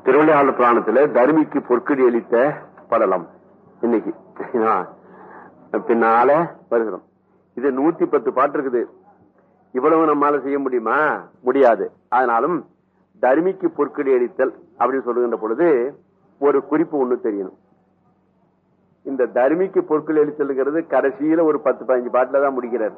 திருவிளையாடல் புராணத்துல தர்மிக்கு பொற்கடி அளித்த படலம் இன்னைக்கு ஆ, பின்னால வருகிறோம் இது நூத்தி பத்து பாட்டு இருக்குது இவ்வளவு நம்மால செய்ய முடியுமா முடியாது அதனாலும் தர்மிக்கு பொற்கடி அளித்தல் அப்படின்னு சொல்லுகின்ற பொழுது ஒரு குறிப்பு ஒண்ணு தெரியணும் இந்த தர்மிக்கு பொற்கொழி அளித்தல்ங்கிறது கடைசியில ஒரு பத்து பதினஞ்சு பாட்டுல தான் முடிக்கிறார்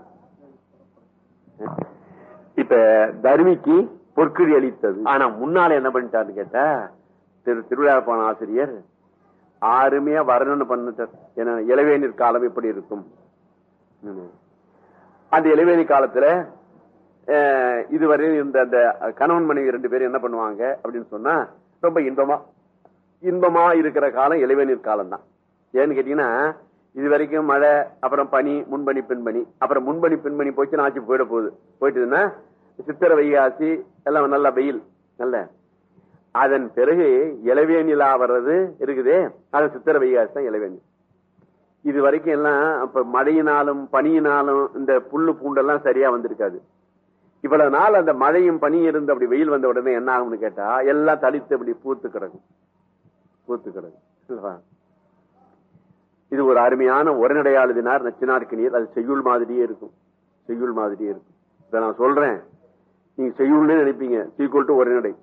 இப்ப தர்மிக்கு பொற்கொழி அளித்தது ஆனா முன்னால என்ன பண்ணிட்டாருன்னு கேட்டா திரு திருவிழாப்பான ஆசிரியர் ஆறுமையா வரணும்னு பண்ணிட்டார் ஏன்னா இளவேநீர் காலம் எப்படி இருக்கும் ம். அந்த இளவேணி காலத்துல அஹ், இதுவரை இந்த அந்த கணவன் மனைவி ரெண்டு பேரும் என்ன பண்ணுவாங்க அப்படின்னு சொன்னா ரொம்ப இன்பமா இன்பமா இருக்கிற காலம் இளவேநீர் காலம் தான் ஏன்னு கேட்டீங்கன்னா இது வரைக்கும் மழை அப்புறம் பனி முன்பனி பின்பனி அப்புறம் முன்பனி பின்பனி போச்சு ஆட்சி போயிட போகுது போயிட்டுதுன்னா சித்திரை வைகாசி எல்லாம் நல்ல வெயில் நல்ல அதன் பிறகு இளவேனிலா வர்றது இருக்குதே அது சித்திரை வைகாசி தான் இளவேணி இது வரைக்கும் எல்லாம் அப்ப மழையினாலும் பனியினாலும் இந்த புல்லு பூண்டெல்லாம் சரியா வந்திருக்காது இவ்வளவு நாள் அந்த மழையும் பனியும் இருந்து அப்படி வெயில் வந்த உடனே என்ன ஆகும்னு கேட்டா எல்லாம் தளித்து அப்படி பூத்து கிடக்கும் பூத்து கிடக்கும் இல்லவா? இது ஒரு அருமையான உரைநடை எழுதினார் நச்சினாருக்கு நீர் அது செய்யுள் மாதிரியே இருக்கும் செய்யுள் மாதிரியே இருக்கும் இத நான் சொல்றேன் நீங்க செய்யுள்னு நினைப்பீங்க சீக்குவல் டு உரைநடை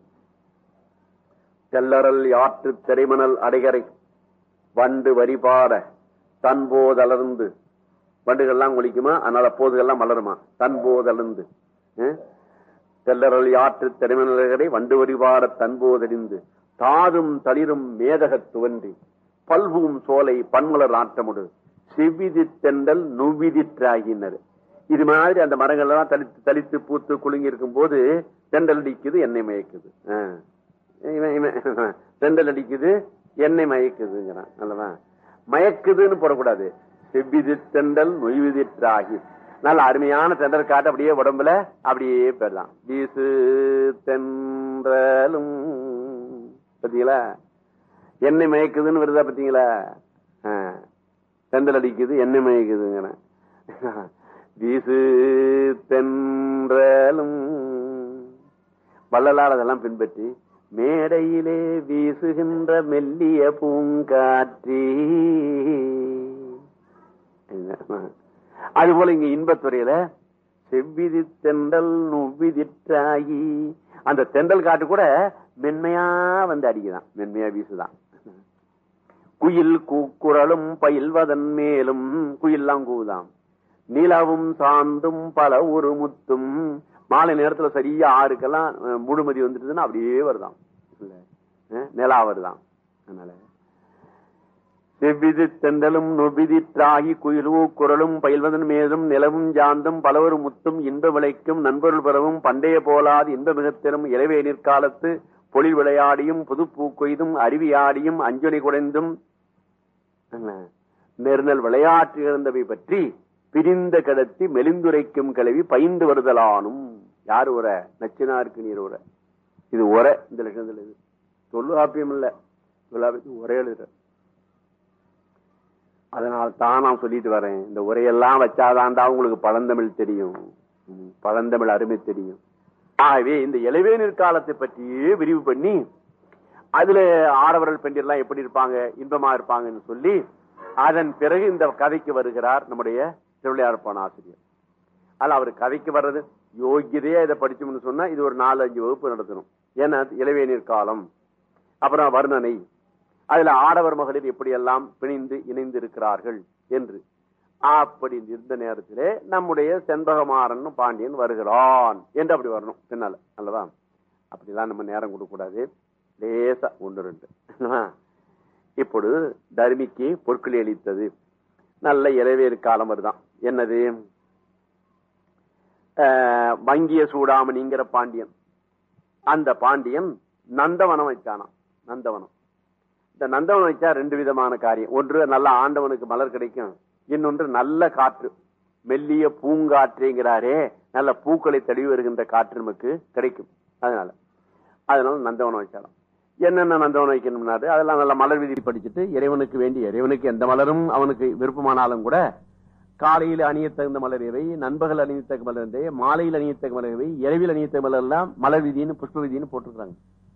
தெல்லறல் யாற்று திரைமணல் அடைகரை வண்டு வரிபாட தன்போதளர்ந்து வண்டுகள்லாம் குளிக்குமா அதனால போதுகள்லாம் மலருமா தன்போதளர்ந்து அஹ்? தெல்லறல் யாற்று திரைமணல் அடைகரை வண்டு வரிபாட தன்போதறிந்து தாதும் தளிரும் மேதகத் துவன்றி பல்பும் சோலை பன்மலர் ஆட்டமுடு செவ்விதி தெண்டல் நுவிதிற்றாகினர் இது மாதிரி அந்த மரங்கள் எல்லாம் தளித்து தளித்து பூத்து குலுங்கி இருக்கும் போது தெண்டல் அடிக்குது எண்ணெய் மயக்குது ஆ. இவன் இவன் தெண்டல் அடிக்குது எண்ணெய் மயக்குதுங்கிறான் அல்லவா மயக்குதுன்னு போடக்கூடாது செவ்விதி தெண்டல் நொய்விதிற்றாகி நல்ல அருமையான தெண்டல் காட்டு அப்படியே உடம்புல அப்படியே போயிடலாம் வீசு தென்றலும் பாத்தீங்களா எண்ணெய் மயக்குதுன்னு வருதா பாத்தீங்களா ஆ. தென்றல் அடிக்குது எண்ணெய் மயக்குதுங்கிறேன் வீசு தென்றலும் வள்ளலார் அதெல்லாம் பின்பற்றி மேடையிலே வீசுகின்ற மெல்லிய பூங்காற்றி அது போல இங்க இன்பத்துறையில செவ்விதி தெண்டல் நுவ்விதிற்றாகி அந்த தெண்டல் காட்டு கூட மென்மையா வந்து அடிக்குதான் மென்மையா வீசுதான் குயில் கூக்குரலும் பயில்வதன் மேலும் குயில்லாம் கூவுதாம் நிலவும் சாந்தும் பல ஒரு முத்தும் மாலை நேரத்துல சரியா ஆறுக்கெல்லாம் அஹ், முழுமதி வந்துட்டுதுன்னா அப்படியே வருதாம் இல்ல அஹ், நிலா வருதாம் அதனால செவ்விது தெண்டலும் நொபிதிற்றாகி குயிலு குரலும் பயில்வதன் மேலும் நிலவும் சாந்தும் பலவரு முத்தும் இன்ப விளைக்கும் நண்பர்கள் பெறவும் பண்டைய போலாது இன்ப மிகத்திலும் இளவே நிற்காலத்து பொழில் விளையாடியும் புதுப்பூ கொய்தும் அருவியாடியும் அஞ்சலி குடைந்தும் என்ன, நெருநல் விளையாட்டு இருந்தவை பற்றி பிரிந்த கடத்தி மெலிந்துரைக்கும் கிளவி பயின்று வருதலானும் யார் உர நச்சினாருக்கு நீர் உர இது உர இந்த லட்சணத்துல இது தொல்காப்பியம் இல்ல தொல்காப்பியத்துக்கு உரை எழுதுற அதனால் தான் நான் சொல்லிட்டு வரேன் இந்த உரையெல்லாம் வச்சாதான்டா உங்களுக்கு பழந்தமிழ் தெரியும் ம், பழந்தமிழ் அருமை தெரியும் ஆகவே இந்த இளவேநீர் காலத்தை பற்றியே விரிவு பண்ணி அதுல ஆடவர்கள் பெண்டிரெல்லாம் எப்படி இருப்பாங்க இன்பமா இருப்பாங்கன்னு சொல்லி அதன் பிறகு இந்த கதைக்கு வருகிறார் நம்முடைய திருவிளையாடப்பான ஆசிரியர் அதில் அவர் கதைக்கு வர்றது யோகியதையா இதை படிச்சோம்னு சொன்னா இது ஒரு நாலு அஞ்சு வகுப்பு நடத்தணும் ஏன்னா இளவேநீர் காலம் அப்புறம் வர்ணனை அதுல ஆடவர் மகளிர் எப்படியெல்லாம் பிணைந்து இணைந்து இருக்கிறார்கள் என்று அப்படி இருந்த நேரத்திலே நம்முடைய செண்பகமாறன் பாண்டியன் வருகிறான் என்று அப்படி வரணும் பின்னால அல்லவா அப்படிலாம் நம்ம நேரம் கொடுக்க கூடாது லேசா ஒன்று ரெண்டு என்னவா? இப்பொழுது தர்மிக்கு பொற்களி அளித்தது நல்ல இளவேறு காலம் வருதான் என்னது ஆஹ், வங்கிய சூடாமணிங்கிற பாண்டியன் அந்த பாண்டியன் நந்தவனம் வச்சானாம் நந்தவனம் இந்த நந்தவனம் வச்சா ரெண்டு விதமான காரியம் ஒன்று நல்ல ஆண்டவனுக்கு மலர் கிடைக்கும் இன்னொன்று நல்ல காற்று மெல்லிய பூங்காற்றுங்கிறாரே நல்ல பூக்களை தழுவி வருகின்ற காற்று நமக்கு கிடைக்கும் அதனால அதனால நந்தவனம் வச்சாலும் என்னென்ன நந்தவனம் வைக்கணும்னாரு அதெல்லாம் நல்ல மலர் விதி படிச்சுட்டு இறைவனுக்கு வேண்டி இறைவனுக்கு எந்த மலரும் அவனுக்கு விருப்பமானாலும் கூட காலையில் அணியத்தகுந்த மலர் இவை நண்பகல் அணியத்தக்க மலர் இவை மாலையில் அணியத்தக்க மலர் இவை இரவில் அணியத்தக்க மலர் எல்லாம் மலர் விதின்னு புஷ்ப விதின்னு போட்டிருக்காங்க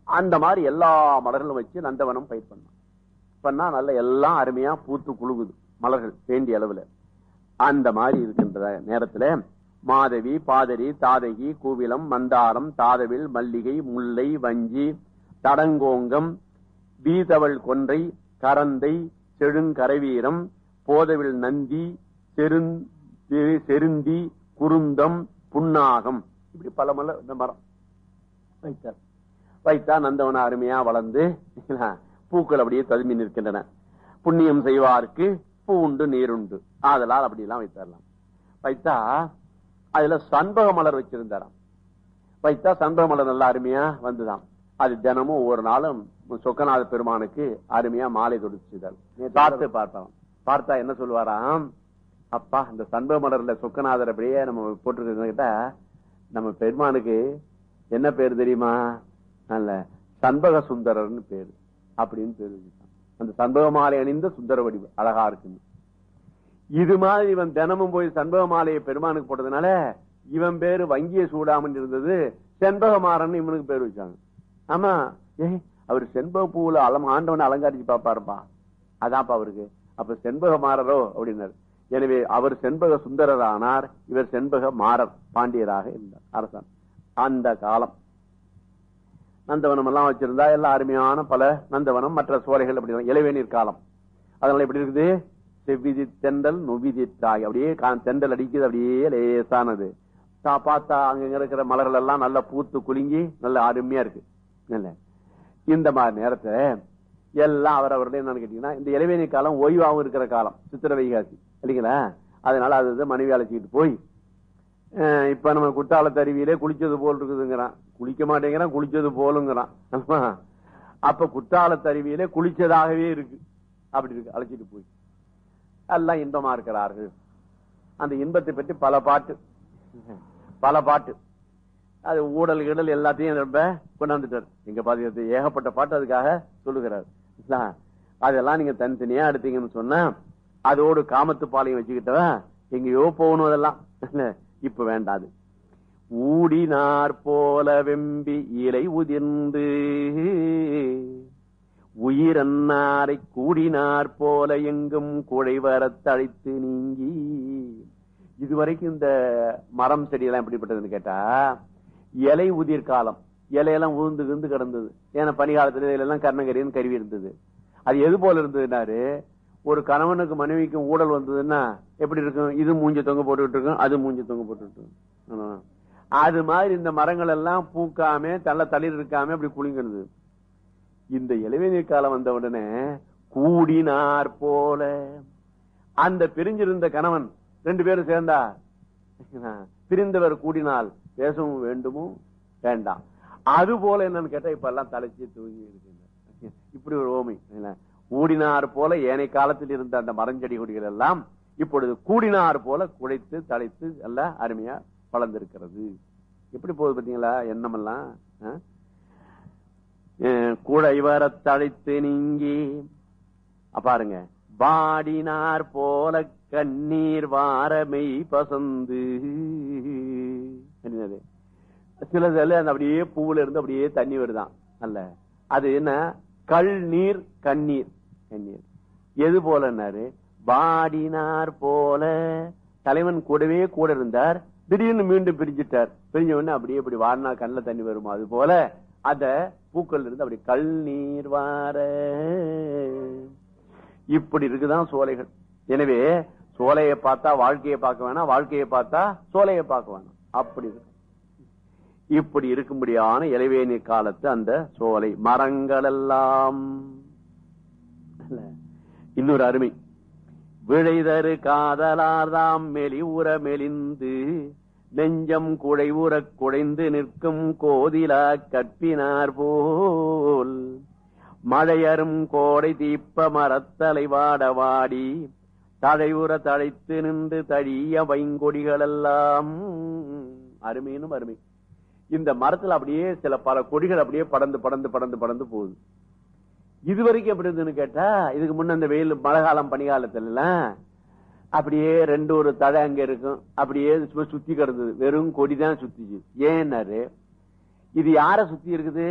அந்த மாதிரி எல்லா மலர்களும் வச்சு நந்தவனம் பயிர் பண்ணான் பண்ணா நல்ல எல்லாம் அருமையா பூத்து குழுகுது மலர்கள் வேண்டிய அளவுல அந்த மாதிரி இருக்கின்ற நேரத்துல மாதவி பாதரி தாதகி கூவிலம் மந்தாரம் தாதவில் மல்லிகை முல்லை வஞ்சி தடங்கோங்கம் பீதவள் கொன்றை கரந்தை செழுங்கரவீரம் போதவில் நந்தி செருந் செருந்தி குருந்தம் புன்னாகம் இப்படி பல மல இந்த மரம் வைத்தார் வைத்தா நந்தவன அருமையா வளர்ந்து பூக்கள் அப்படியே ததுமி நிற்கின்றன புண்ணியம் செய்வார்க்கு பூ உண்டு நீருண்டு ஆதலால் அப்படி எல்லாம் வைத்தரலாம் வைத்தா அதுல சண்பக மலர் வச்சிருந்தாராம் வைத்தா சண்பக மலர் நல்லா அருமையா வந்துதான் அது தினமும் ஒவ்வொரு நாளும் சொக்கநாத பெருமானுக்கு அருமையா மாலை தொடுச்சுதார் பார்த்து பார்த்தான் பார்த்தா என்ன சொல்லுவாராம் அப்பா இந்த சண்பக மலர்ல சொக்கநாதர் அப்படியே நம்ம போட்டிருக்கிட்ட நம்ம பெருமானுக்கு என்ன பேர் தெரியுமா நல்ல சண்பக சுந்தரர்னு பேரு அப்படின்னு பேர் வச்சுட்டான் அந்த சண்பக மாலை அணிந்த சுந்தர வடிவு அழகா இருக்குன்னு இது மாதிரி இவன் தினமும் போய் சண்பக மாலையை பெருமானுக்கு போட்டதுனால இவன் பேரு வங்கிய சூடாமன் இருந்தது செண்பகமாறன் இவனுக்கு பேர் வச்சாங்க ஆமா ஏ அவர் செண்பக பூவுல அலம் ஆண்டவனை அலங்காரிச்சு பாப்பாருப்பா அதான்ப்பா அவருக்கு அப்ப செண்பக மாறரோ அப்படின்னாரு எனவே அவர் செண்பக சுந்தரர் ஆனார் இவர் செண்பக மாறர் பாண்டியராக இருந்தார் அரசன் அந்த காலம் நந்தவனம் எல்லாம் வச்சிருந்தா எல்லாம் அருமையான பல நந்தவனம் மற்ற சோலைகள் அப்படி இளவேநீர் காலம் அதனால எப்படி இருக்குது செவ்விதி தெண்டல் நொவ்விதி தாய் அப்படியே தெண்டல் அடிக்குது அப்படியே லேசானது பார்த்தா அங்க இருக்கிற மலர்கள் எல்லாம் நல்லா பூத்து குலுங்கி நல்ல அருமையா இருக்கு இல்ல இந்த மாதிரி நேரத்தை எல்லாம் அவர் அவருடைய என்னன்னு கேட்டீங்கன்னா இந்த இளவேணி காலம் ஓய்வாகவும் இருக்கிற காலம் சித்திர வைகாசி இல்லைங்களா அதனால அது மனைவி அழைச்சிக்கிட்டு போய் இப்ப நம்ம குற்றால தருவியிலே குளிச்சது போல் இருக்குதுங்கிறான் குளிக்க மாட்டேங்கிறான் குளிச்சது போலுங்கிறான் அப்ப குற்றால தருவியிலே குளிச்சதாகவே இருக்கு அப்படி இருக்கு அழைச்சிட்டு போய் எல்லாம் இன்பமா இருக்கிறார்கள் அந்த இன்பத்தை பற்றி பல பாட்டு பல பாட்டு அது ஊடல் இடல் எல்லாத்தையும் ரொம்ப கொண்டாந்துட்டார் எங்க பாத்தீங்க ஏகப்பட்ட பாட்டு அதுக்காக சொல்லுகிறார் அதெல்லாம் நீங்க தனித்தனியா எடுத்தீங்கன்னு சொன்னா அதோடு காமத்து பாலையும் வச்சுக்கிட்டவன் எங்கேயோ போகணும் அதெல்லாம் இப்ப வேண்டாது ஊடினார் போல வெம்பி இலை உதிர்ந்து உயிரன்னாரை கூடினார் போல எங்கும் குழை வரத்தழைத்து நீங்கி இதுவரைக்கும் இந்த மரம் செடியெல்லாம் எப்படிப்பட்டதுன்னு கேட்டா இலை உதிர் காலம் இலையெல்லாம் உழுந்து விழுந்து கிடந்தது ஏன்னா பனிகாலத்துல இதெல்லாம் கர்ணகரின்னு கருவி இருந்தது அது எது போல இருந்ததுனாரு ஒரு கணவனுக்கு மனைவிக்கும் ஊடல் வந்ததுன்னா எப்படி இருக்கும் இது மூஞ்சி தொங்க போட்டுக்கிட்டு இருக்கும் அது மூஞ்சி தொங்க போட்டுட்டு இருக்கும் அது மாதிரி இந்த மரங்கள் எல்லாம் பூக்காம தள்ள தளிர் இருக்காம அப்படி குளிங்கிறது இந்த இளவேநீர் காலம் வந்த உடனே கூடினார் போல அந்த பிரிஞ்சிருந்த கணவன் ரெண்டு பேரும் சேர்ந்தா பிரிந்தவர் கூடினால் பேசவும் வேண்டுமோ வேண்டாம் அது போல என்னன்னு கேட்டா இப்ப எல்லாம் தலைச்சி தூங்கி இருக்கு இப்படி ஒரு ஓமை கூடினார் போல ஏனை காலத்தில் இருந்த அந்த மரஞ்செடி கொடிகள் எல்லாம் இப்பொழுது கூடினார் போல குழைத்து தலைத்து எல்லாம் அருமையா வளர்ந்திருக்கிறது எப்படி போகுது பாத்தீங்களா எண்ணமெல்லாம் கூடை வர தழைத்து நீங்கி பாருங்க பாடினார் போல கண்ணீர் வாரமை பசந்து சிலதுல அப்படியே பூவுல இருந்து அப்படியே தண்ணி வருதான் அல்ல அது என்ன கல் நீர் கண்ணீர் கண்ணீர் எது போலன்னாரு பாடினார் போல தலைவன் கூடவே கூட இருந்தார் திடீர்னு மீண்டும் பிரிஞ்சிட்டார் பிரிஞ்ச உடனே அப்படியே இப்படி வாடினா கண்ணில் தண்ணி வருமா அது போல அத பூக்கள் இருந்து அப்படி கல் நீர் வார இப்படி இருக்குதான் சோலைகள் எனவே சோலையை பார்த்தா வாழ்க்கையை பார்க்க வேணாம் வாழ்க்கையை பார்த்தா சோலையை பார்க்க வேணாம் அப்படி இருக்கு இப்படி இருக்கும்படியான இளவேணி காலத்து அந்த சோலை மரங்கள் எல்லாம் இன்னொரு அருமை விழைதரு காதலார்தாம் மெலி உற மெலிந்து நெஞ்சம் குழை உற குழைந்து நிற்கும் கோதிலா கற்பினார் போல் மழையரும் கோடை தீப்ப மரத்தலை வாட வாடி தழையுற தழைத்து நின்று தழிய வைங்கொடிகள் எல்லாம் அருமையினும் அருமை இந்த மரத்துல அப்படியே சில பல கொடிகள் அப்படியே படந்து படந்து படந்து படந்து போகுது இது வரைக்கும் எப்படி இருந்ததுன்னு கேட்டா இதுக்கு முன்ன இந்த வெயில் மழை காலம் பனிகாலத்துல எல்லாம் அப்படியே ரெண்டு ஒரு தழை அங்க இருக்கும் அப்படியே சும்மா சுத்தி கிடந்தது வெறும் கொடிதான் சுத்திச்சு ஏன்னாரு இது யார சுத்தி இருக்குது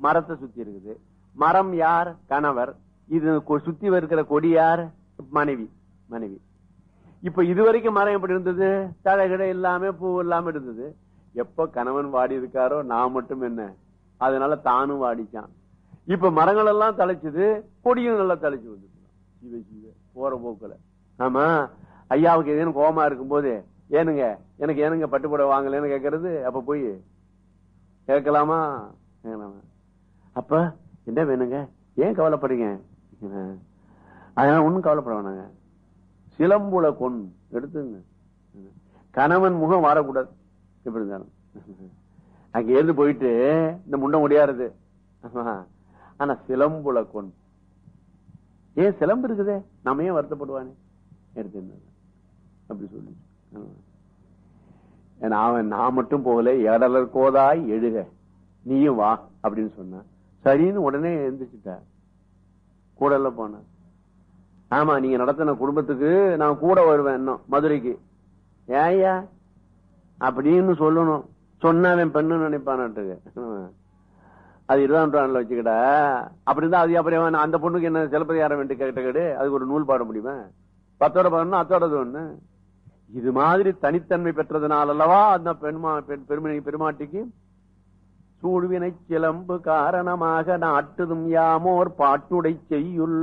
மரத்தை சுத்தி இருக்குது மரம் யார் கணவர் இது கொ- சுத்தி இருக்கிற கொடி யார் மனைவி மனைவி இப்ப இதுவரைக்கும் மரம் எப்படி இருந்தது தழை கிடை இல்லாம பூ இல்லாம இருந்தது எப்ப கணவன் வாடி இருக்காரோ நான் மட்டும் என்ன அதனால தானும் வாடிச்சான் இப்ப மரங்கள் எல்லாம் தலைச்சது கொடியும் நல்லா தலைச்சு வந்துச்சு சிவ சிவ போற போக்குல ஆமா ஐயாவுக்கு ஏதேனும் கோபமா இருக்கும்போது ஏனுங்க எனக்கு ஏனுங்க பட்டுப்பட வாங்கலன்னு கேக்குறது அப்ப போய் கேட்கலாமா கேட்கலாமா அப்ப என்ன வேணுங்க ஏன் கவலைப்படுறீங்க அதனால ஒண்ணும் கவலைப்பட வேணாங்க சிலம்புல கொன் எடுத்துங்க கணவன் முகம் வரக்கூடாது எப்படி இருந்தாலும் அங்க இருந்து போயிட்டு இந்த முண்டை முடியாருது ஆமா. ஆனா சிலம்புல கொன் ஏன் சிலம்பு இருக்குதே நம்ம ஏன் வருத்தப்படுவானே எடுத்து அப்படி சொல்லி ஆமா. ஏன்னா அவன் நான் மட்டும் போகல ஏடலர் கோதாய் எழுக நீயும் வா அப்படின்னு சொன்னான் சரின்னு உடனே எழுந்திரிச்சுட்ட கூடல போன ஆமா நீங்க நடத்தின குடும்பத்துக்கு நான் கூட வருவேன் இன்னும் மதுரைக்கு ஏய்யா அப்படின்னு சொல்லணும் சொன்னவன் பெண்ணு நினைப்பான்ட்டுக்கு அது இருபதாம் நூற்றாண்டுல வச்சுக்கிட்ட அப்படிதான் அது அப்புறம் அவன் அந்த பொண்ணுக்கு என்ன சிலப்பதிகாரம் வேண்டி கேட்ட கேடு அதுக்கு ஒரு நூல் பாட முடியுமா பத்தோட பதினொன்னு அத்தோடது ஒண்ணு இது மாதிரி தனித்தன்மை பெற்றதுனால அல்லவா அந்த பெண்மா பெண் பெருமை பெருமாட்டிக்கு சூழ்வினை சிலம்பு காரணமாக நாட்டுதும் யாமோர் பாட்டுடை செய்யுள்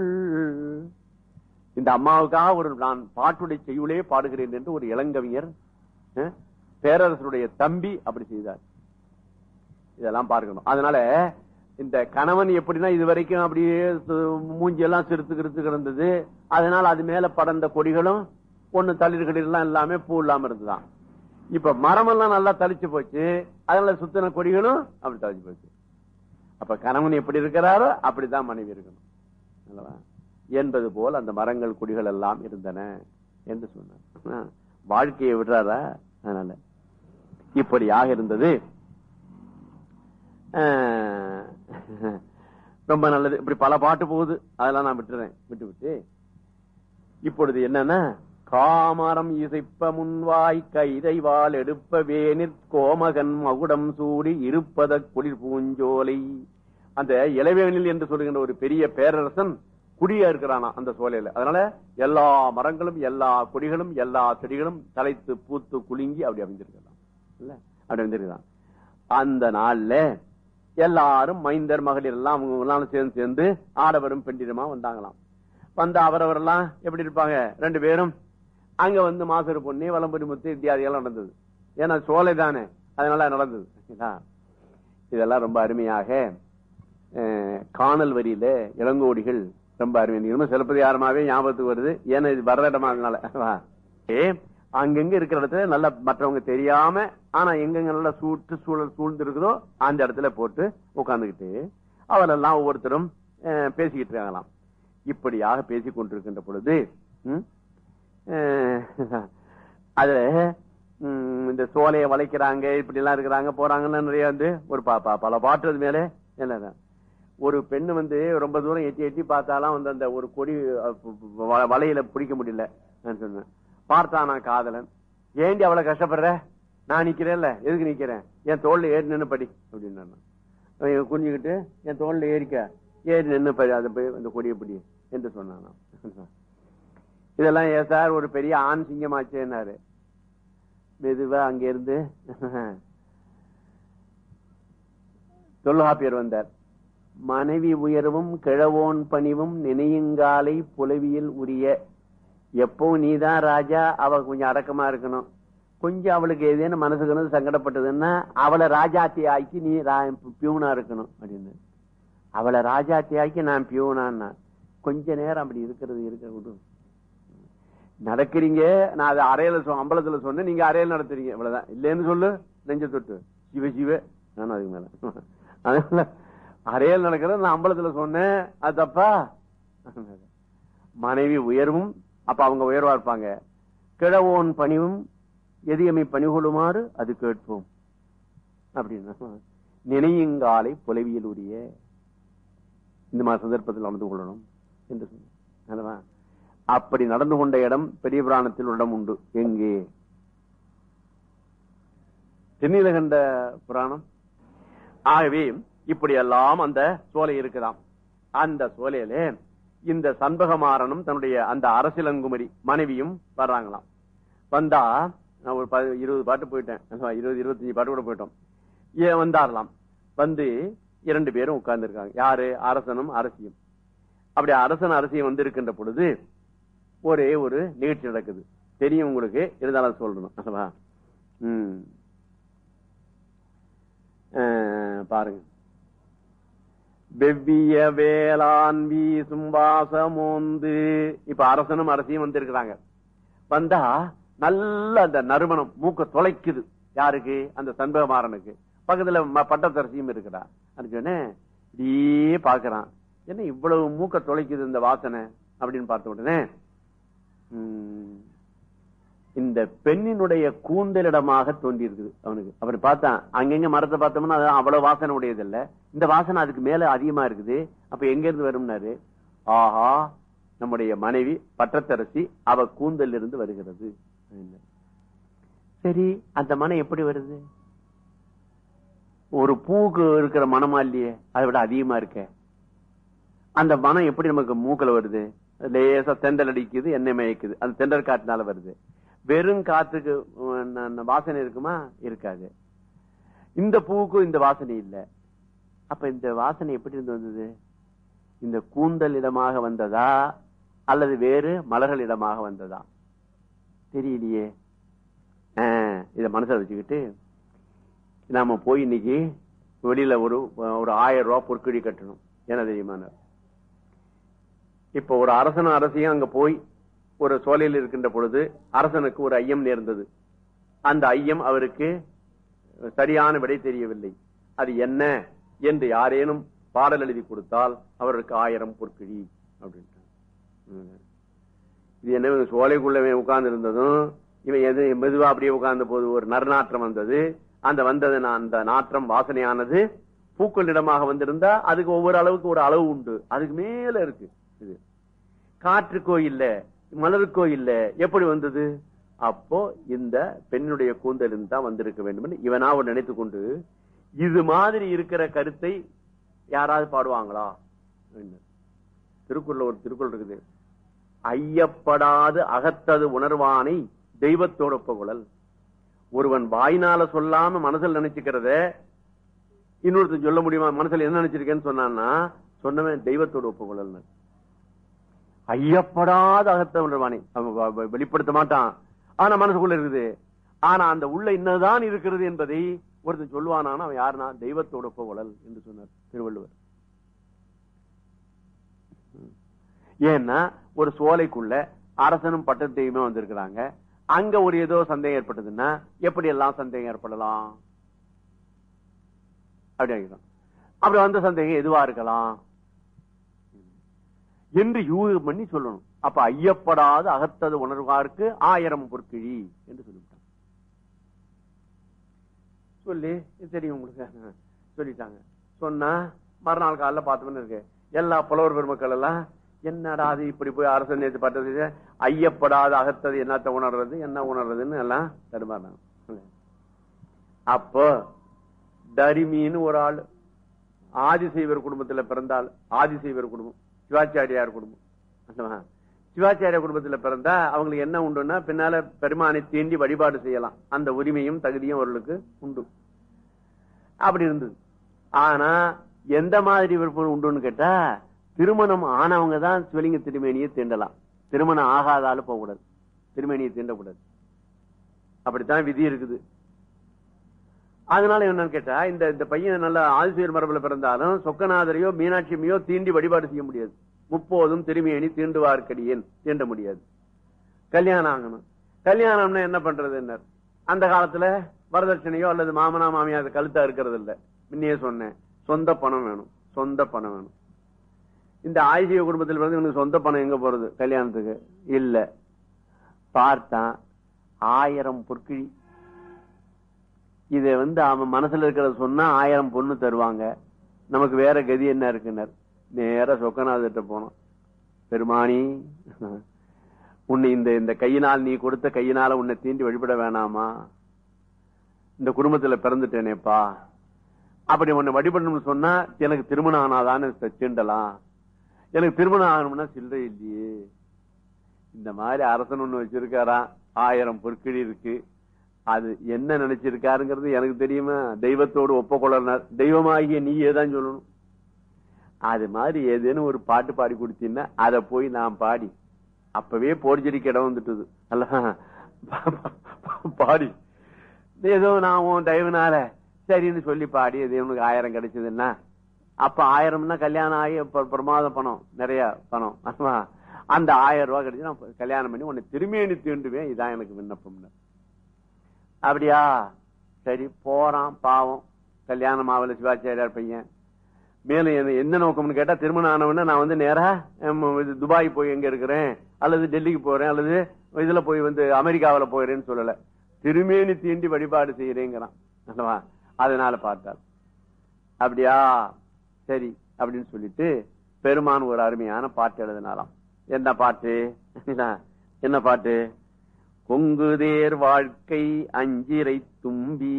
இந்த அம்மாவுக்காக ஒரு நான் பாட்டுடை செய்யுளே பாடுகிறேன் என்று ஒரு இளங்கவிஞர் அஹ், பேரரசருடைய தம்பி அப்படி செய்தார் இதெல்லாம் பார்க்கணும் அதனால இந்த கணவன் எப்படின்னா இது வரைக்கும் அப்படியே சு- மூஞ்சி எல்லாம் சிறுத்து கிறுத்து கிடந்தது அதனால அது மேல படர்ந்த கொடிகளும் ஒண்ணு தளிர் கடிர் எல்லாம் எல்லாமே பூ இல்லாம இருந்துதான் இப்ப மரமெல்லாம் நல்லா தளிச்சு போச்சு அதனால சுத்தின கொடிகளும் அப்படி தளிச்சு போச்சு அப்ப கணவன் எப்படி இருக்கிறாரோ அப்படிதான் மனைவி இருக்கணும் அல்லவா? என்பது போல் அந்த மரங்கள் கொடிகள் எல்லாம் இருந்தன என்று சொன்னார் ஆ, வாழ்க்கையை விடுறாரா அதனால இப்படியாக இருந்தது ஆ, ரொம்ப நல்லது இப்படி பல பாட்டு போகுது அதெல்லாம் நான் விட்டுறேன் விட்டு விட்டு இப்பொழுது என்னன்னா காமரம் இசைப்ப முன்வாய் கைதைவால் எடுப்ப வேனிற் கோமகன் மகுடம் சூடி இருப்பத குளிர் பூஞ்சோலை அந்த இளவேனில் என்று சொல்லுகின்ற ஒரு பெரிய பேரரசன் குடியா இருக்கிறானா அந்த சோலையில அதனால எல்லா மரங்களும் எல்லா கொடிகளும் எல்லா செடிகளும் தலைத்து பூத்து குலுங்கி அப்படி அமைஞ்சிருக்கலாம் இல்ல அப்படி அமைஞ்சிருக்கலாம் அந்த நாள்ல எல்லாரும் மைந்தர் மகளிர் எல்லாம் அவங்க எல்லாம் சேர்ந்து சேர்ந்து ஆடவரும் பெண்டிருமா வந்தாங்களாம் வந்த அவரவரெல்லாம் எப்படி இருப்பாங்க ரெண்டு பேரும் அங்க வந்து மாசரு பொண்ணி வலம்புரி முத்து இத்தியாதி எல்லாம் நடந்தது ஏன்னா சோலை தானே அதனால நடந்தது சரிங்களா? இதெல்லாம் ரொம்ப அருமையாக அஹ், காணல் வரியில இளங்கோடிகள் ரொம்ப அருமை இரும சிலப்பதிகாரமாவே ஞாபகத்துக்கு வருது ஏன்னா இது வர்ற இடமா அதனால வா. ஏ, அங்கங்க இருக்கிற இடத்துல நல்லா மற்றவங்க தெரியாம ஆனா எங்கெங்க நல்லா சூட்டு சூழல் சூழ்ந்து இருக்குதோ அந்த இடத்துல போட்டு உட்கார்ந்துகிட்டு அவரெல்லாம் ஒவ்வொருத்தரும் அஹ், பேசிக்கிட்டு இருக்காங்களாம் இப்படியாக பேசிக் கொண்டிருக்கின்ற பொழுது ம், அஹ், அது ம், இந்த சோலையை வளைக்கிறாங்க இப்படி எல்லாம் இருக்கிறாங்க போறாங்கன்னு நிறைய வந்து ஒரு பா- பா- பல பாட்டு அது மேலே என்ன ஒரு பெண்ணு வந்து ரொம்ப தூரம் எட்டி எட்டி பார்த்தாலாம் வந்து அந்த ஒரு கொடி அஹ், வ- வலையில பிடிக்க முடியல நான் சொன்னேன் பார்த்தா நான் காதலன் ஏண்டி அவ்வளவு கஷ்டப்படுற நான் நிக்கிறேன்ல எதுக்கு நிக்கிறேன் என் தோல்ல ஏறி நின்னு படி அப்படின்னு குனிஞ்சுக்கிட்டு என் தோல்ல ஏறிக்க ஏறி நின்னு படி அதை போய் அந்த கொடியை பிடி என்று சொன்னான் இதெல்லாம் ஏன் சார் ஒரு பெரிய ஆண் சிங்கமாச்சேன்னாரு மெதுவா அங்க இருந்து தொல்காப்பியர் வந்தார் மனைவி உயர்வும் கிழவோன் பணிவும் நினையுங்காலை புலவியில் உரிய எப்பவும் நீதான் ராஜா அவ கொஞ்சம் அடக்கமா இருக்கணும் கொஞ்சம் அவளுக்கு ஏதேனும் மனசுக்கு வந்து சங்கடப்பட்டதுன்னா அவளை ராஜாத்தி ஆக்கி நீ ரா- பியூனா இருக்கணும் அப்படின்னு அவளை ராஜாத்தி ஆக்கி நான் பியூனான்னா கொஞ்ச நேரம் அப்படி இருக்கிறது இருக்க விடு நடக்கிறீங்க நான் அதை அறையில சொ அம்பலத்துல சொன்னேன் நீங்க அறையில நடத்துறீங்க இவ்வளவுதான் இல்லைன்னு சொல்லு நெஞ்ச தொட்டு சிவ சிவ நானும் அதுக்கு மேல அதனால அறையில் நடக்கிறது நான் அம்பலத்துல சொன்னேன் அது தப்பா மனைவி உயர்வும் அப்ப அவங்க உயர்வா இருப்பாங்க கிழவோன் பணிவும் எதியமை பணிகொள்ளுமாறு அது கேட்போம் அப்படின்னா நினையுங்காலை புலவியல் உரிய இந்த மாதிரி சந்தர்ப்பத்தில் நடந்து கொள்ளணும் என்று சொன்னார் அல்லவா? அப்படி நடந்து கொண்ட இடம் பெரிய புராணத்தில் ஒரு இடம் உண்டு எங்கே தென்னிலகண்ட புராணம் ஆகவே இப்படி எல்லாம் அந்த சோலை இருக்குதாம் அந்த சோலையில இந்த சண்பகமாறனும் தன்னுடைய அந்த அரசியலங்குமரி மனைவியும் வர்றாங்களாம் வந்தா நான் ஒரு ப- இருபது பாட்டு போயிட்டேன் அஹ் இருபது இருபத்தஞ்சு பாட்டு கூட போயிட்டோம் ஏன் வந்தாரலாம் வந்து இரண்டு பேரும் உட்கார்ந்து இருக்காங்க யாரு அரசனும் அரசியும் அப்படி அரசன் அரசியும் வந்து இருக்கின்ற பொழுது ஒரே ஒரு நிகழ்ச்சி நடக்குது தெரியும் உங்களுக்கு இருந்தாலும் சொல்லணும் அல்லவா? ம் அஹ், பாருங்க வெவ்விய வேளாண் வீசும் வாசமோந்து இப்ப அரசனும் அரசியும் வந்திருக்கிறாங்க வந்தா நல்ல அந்த நறுமணம் மூக்க தொலைக்குது யாருக்கு அந்த சண்பகமாறனுக்கு பக்கத்துல ம- பட்டத்தரசியும் இருக்கிறா அது சொன்னேன் இப்படியே பாக்குறான் என்ன இவ்வளவு மூக்க தொலைக்குது இந்த வாசனை அப்படின்னு பார்த்த உடனே ம், இந்த பெண்ணினுடைய கூந்தலிடமாக தோன்றி இருக்குது அவனுக்கு அப்படி பார்த்தான் அங்கங்க மரத்தை பார்த்தோம்னா அது அவ்வளவு வாசனை உடையது இல்ல இந்த வாசனை அதுக்கு மேல அதிகமா இருக்குது அப்ப எங்க இருந்து வரும்னாரு ஆஹா நம்முடைய மனைவி பட்டத்தரசி அவ கூந்தல் இருந்து வருகிறது அப்படின்னாரு. சரி அந்த மனம் எப்படி வருது ஒரு பூக்கு இருக்கிற மனமா இல்லையே அதை விட அதிகமா இருக்க அந்த மனம் எப்படி நமக்கு மூக்கல வருது லேசா தெண்டல் அடிக்குது எண்ணெய் மயக்குது அந்த தெண்டல் காட்டுனால வருது வெறும் காத்துக்கு உம், ந- ந- வாசனை இருக்குமா இருக்காது இந்த பூவுக்கும் இந்த வாசனை இல்ல அப்ப இந்த வாசனை எப்படி இருந்து வந்தது இந்த கூந்தல் இடமாக வந்ததா அல்லது வேறு மலர்கள் இடமாக வந்ததா தெரியலையே ஆஹ், இத மனசுல வச்சுக்கிட்டு நாம போய் இன்னைக்கு வெளியில ஒரு ஒரு ஆயிரம் ரூபாய் பொற்குழி கட்டணும் என்ன தெரியுமா இப்ப ஒரு அரசனும் அரசியும் அங்க போய் ஒரு சோலையில் இருக்கின்ற பொழுது அரசனுக்கு ஒரு ஐயம் நேர்ந்தது அந்த ஐயம் அவருக்கு சரியான விடை தெரியவில்லை அது என்ன என்று யாரேனும் பாடல் எழுதி கொடுத்தால் அவருக்கு ஆயிரம் பொற்கிழி அப்படின்ட்டு ம். இது என்ன இவன் சோலைக்குள்ள உட்கார்ந்து இருந்ததும் இவன் எது மெதுவா அப்படியே உட்கார்ந்த போது ஒரு நறுநாற்றம் வந்தது அந்த வந்தது நான் அந்த நாற்றம் வாசனையானது பூக்களிடமாக வந்திருந்தா அதுக்கு ஒவ்வொரு அளவுக்கு ஒரு அளவு உண்டு அதுக்கு மேல இருக்கு இது காற்றுக்கோ இல்ல மலருக்கோ இல்ல எப்படி வந்தது அப்போ இந்த பெண்ணுடைய கூந்தலின் தான் வந்திருக்க வேண்டும் என்று இவனா ஒரு நினைத்து கொண்டு இது மாதிரி இருக்கிற கருத்தை யாராவது பாடுவாங்களா அப்படின்னு. திருக்குறள்ல ஒரு திருக்குறள் இருக்குது ஐயப்படாது அகத்தது உணர்வானை தெய்வத்தோட ஒப்புகொள்ளல் ஒருவன் வாய்னால சொல்லாம மனசுல நினைச்சுக்கிறத இன்னொருத்தன் சொல்ல முடியுமா மனசுல என்ன நினைச்சிருக்கேன்னு சொன்னான்னா சொன்னவன் தெய்வத்தோட ஒப்புக்கொள்ளல் ஐயப்படாத அகத்த உணர்வானை அவன் வ- வ- வெளிப்படுத்த மாட்டான் ஆனா மனசுக்குள்ள இருக்குது ஆனா அந்த உள்ள இன்னதான் இருக்கிறது என்பதை ஒருத்தன் சொல்லுவானானா அவன் யாருன்னா தெய்வத்தோட ஒப்புக்கொள்ளல் என்று சொன்னார் திருவள்ளுவர் ஏன்னா ஒரு சோலைக்குள்ள அரசனும் பட்டத்தையுமே வந்திருக்கிறாங்க அங்க ஒரு ஏதோ சந்தேகம் ஏற்பட்டதுன்னா எப்படி எல்லாம் சந்தேகம் ஏற்படலாம் அப்படி ஆகிடும். அப்படி வந்த சந்தேகம் எதுவா இருக்கலாம் என்று யூகம் பண்ணி சொல்லணும் அப்ப ஐயப்படாத அகத்தது உணர்வார்க்கு ஆயிரம் பொற்கிழி என்று சொல்லிவிட்டான் சொல்லி இது தெரியும் உங்களுக்கு ஆ, சொல்லிட்டாங்க சொன்னா மறுநாள் காலைல பார்த்தோம்னு இருக்கு எல்லா புலவர் பெருமக்கள் எல்லாம் என்னடா அது இப்படி போய் அரசன் நேற்று பட்டது ஐயப்படாத அகத்தது என்னத்த உணர்றது என்ன உணர்றதுன்னு எல்லாம் தடுமாறாங்க அப்போ தரிமின்னு ஒரு ஆள் ஆதிசைவர் குடும்பத்துல பிறந்தாள் ஆதிசைவர் குடும்பம் சிவாச்சாரியார் குடும்பம் அல்லவா? சிவாச்சாரிய குடும்பத்துல பிறந்தா அவங்களுக்கு என்ன உண்டுன்னா பின்னால பெருமானை தீண்டி வழிபாடு செய்யலாம் அந்த உரிமையும் தகுதியும் அவர்களுக்கு உண்டு அப்படி இருந்தது ஆனா எந்த மாதிரி விருப்பம் உண்டுன்னு கேட்டா திருமணம் ஆனவங்க தான் சிவலிங்க திருமேனியை தீண்டலாம் திருமணம் ஆகாதாலும் போகக்கூடாது திருமேனியை தீண்டக்கூடாது அப்படித்தான் விதி இருக்குது அதனால என்னன்னு கேட்டா இந்த இந்த பையன் நல்ல ஆதிசியர் மரபுல பிறந்தாலும் சொக்கநாதரையோ மீனாட்சியமையோ தீண்டி வழிபாடு செய்ய முடியாது முப்போதும் திருமேனி தீண்டுவார்க்கடியேன் தீண்ட முடியாது கல்யாணம் ஆகணும் கல்யாணம்னா என்ன பண்றது அந்த காலத்துல வரதட்சணையோ அல்லது மாமனா மாமியா அது கழுத்தா இருக்கிறது இல்ல முன்னையே சொன்னேன் சொந்த பணம் வேணும் சொந்த பணம் வேணும் இந்த ஆயுசிய குடும்பத்தில் பிறந்து இவனுக்கு சொந்த பணம் எங்க போறது கல்யாணத்துக்கு இல்ல பார்த்தான் ஆயிரம் பொற்கிழி இத வந்து அவன் மனசுல இருக்கிறத சொன்னா ஆயிரம் பொண்ணு தருவாங்க நமக்கு வேற கதி என்ன இருக்குனர் நேர சொக்கநாதர்கிட்ட போனோம் பெருமானி உன்னை இந்த இந்த கையினால் நீ கொடுத்த கையினால உன்னை தீண்டி வழிபட வேணாமா இந்த குடும்பத்துல பிறந்துட்டேனேப்பா அப்படி உன்னை வழிபடணும்னு சொன்னா எனக்கு திருமணம் ஆனாதான்னு தீண்டலாம் எனக்கு திருமணம் ஆகணும்னா சில்லறை இல்லையே இந்த மாதிரி அரசன் ஒண்ணு வச்சிருக்காராம் ஆயிரம் பொற்கிழி இருக்கு அது என்ன நினைச்சிருக்காருங்கிறது எனக்கு தெரியுமா தெய்வத்தோடு ஒப்பக்கொள்ளனர் தெய்வமாகிய நீயே தான் சொல்லணும் அது மாதிரி ஏதேனும் ஒரு பாட்டு பாடி கொடுத்தீங்கன்னா அதை போய் நான் பாடி அப்பவே போர்ஜரிக்கு இடம் வந்துட்டுது அல்ல பாடி ஏதோ நான் உன் தயவுனால சரின்னு சொல்லி பாடி எது உனக்கு ஆயிரம் கிடைச்சதுன்னா அப்ப ஆயிரம்னா கல்யாணம் ஆகி ப- பிரமாத பணம் நிறைய பணம் ஆமா அந்த ஆயிரம் ரூபாய் கிடைச்சு நான் கல்யாணம் பண்ணி உன்னை திருமேனி தீண்டுவேன் இதான் எனக்கு விண்ணப்பம்னு அப்படியா சரி போறான் பாவம் கல்யாணம் ஆகல சிவாச்சாரியார் பையன் மேலும் என்ன- என்ன நோக்கம்னு கேட்டா திருமணம் ஆனவன நான் வந்து நேரா ஹம், இது துபாய் போய் எங்க இருக்கிறேன் அல்லது டெல்லிக்கு போறேன் அல்லது இதுல போய் வந்து அமெரிக்காவுல போயிறேன்னு சொல்லல திருமேனி தீண்டி வழிபாடு செய்யறேங்கிறான் அல்லவா அதனால பார்த்தார் அப்படியா சரி அப்படின்னு சொல்லிட்டு பெருமான் ஒரு அருமையான பாட்டு எழுதினாராம் என்ன பாட்டு என்ன பாட்டு கொங்குதேர் வாழ்க்கை அஞ்சிரை தும்பி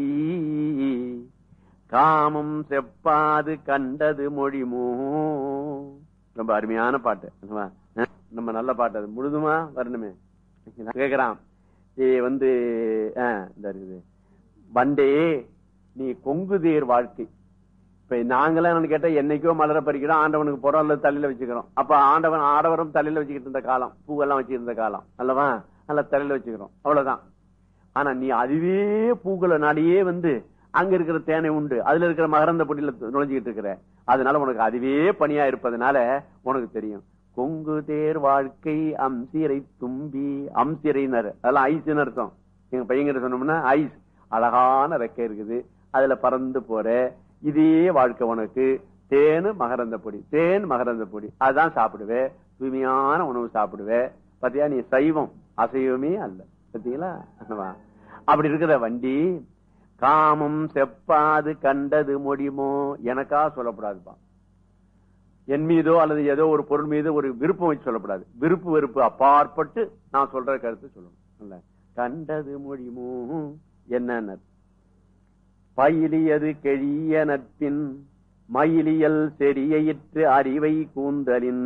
காமம் செப்பாது கண்டது மொழிமோ ரொம்ப அருமையான பாட்டு அல்லவா? நம்ம நல்ல பாட்டு அது முழுதுமா வரணுமே கேக்குறான் ஏ வந்து ஆ, இந்த இருக்குது வண்டே நீ கொங்குதேர் வாழ்க்கை இப்ப நாங்களாம் என்னன்னு கேட்டா என்னைக்கோ மலர பறிக்கிறோம் ஆண்டவனுக்கு போறோம் அல்லது தலையில வச்சுக்கிறோம் அப்ப ஆண்டவன் ஆடவரும் தலையில வச்சுக்கிட்டு இருந்த காலம் பூவெல்லாம் வச்சுக்கிட்டு இருந்த காலம் அல்லவா அல்ல தலையில வச்சுக்கிறோம் அவ்வளவுதான் ஆனா நீ அதுவே பூக்களை நாடியே வந்து அங்க இருக்கிற தேனை உண்டு அதுல இருக்கிற மகரந்த பொடியில நுழைஞ்சுக்கிட்டு இருக்கிற அதனால உனக்கு அதுவே பணியா இருப்பதனால உனக்கு தெரியும் கொங்கு தேர் வாழ்க்கை அம்சிரை தும்பி அம்சிரைனர் அதெல்லாம் ஐஸ்னு அர்த்தம் எங்க பையங்கிட்ட சொன்னோம்னா ஐஸ் அழகான ரெக்கை இருக்குது அதுல பறந்து போற இதே வாழ்க்கை உனக்கு தேனு மகரந்த பொடி தேன் மகரந்த பொடி அதான் சாப்பிடுவே தூய்மையான உணவு சாப்பிடுவே பாத்தியா நீ சைவம் அசைவமே அல்ல பாத்தீங்களா ஆமா. அப்படி இருக்கிற வண்டி காமம் செப்பாது கண்டது முடியுமோ எனக்கா சொல்லப்படாதுப்பா என் மீதோ அல்லது ஏதோ ஒரு பொருள் மீது ஒரு விருப்பம் வச்சு சொல்லப்படாது விருப்பு வெறுப்பு அப்பாற்பட்டு நான் சொல்ற கருத்து சொல்லணும் இல்ல கண்டது முடியுமோ என்ன பயிலியது கெழிய நட்பின் மயிலியல் செடியிற்று அறிவை கூந்தலின்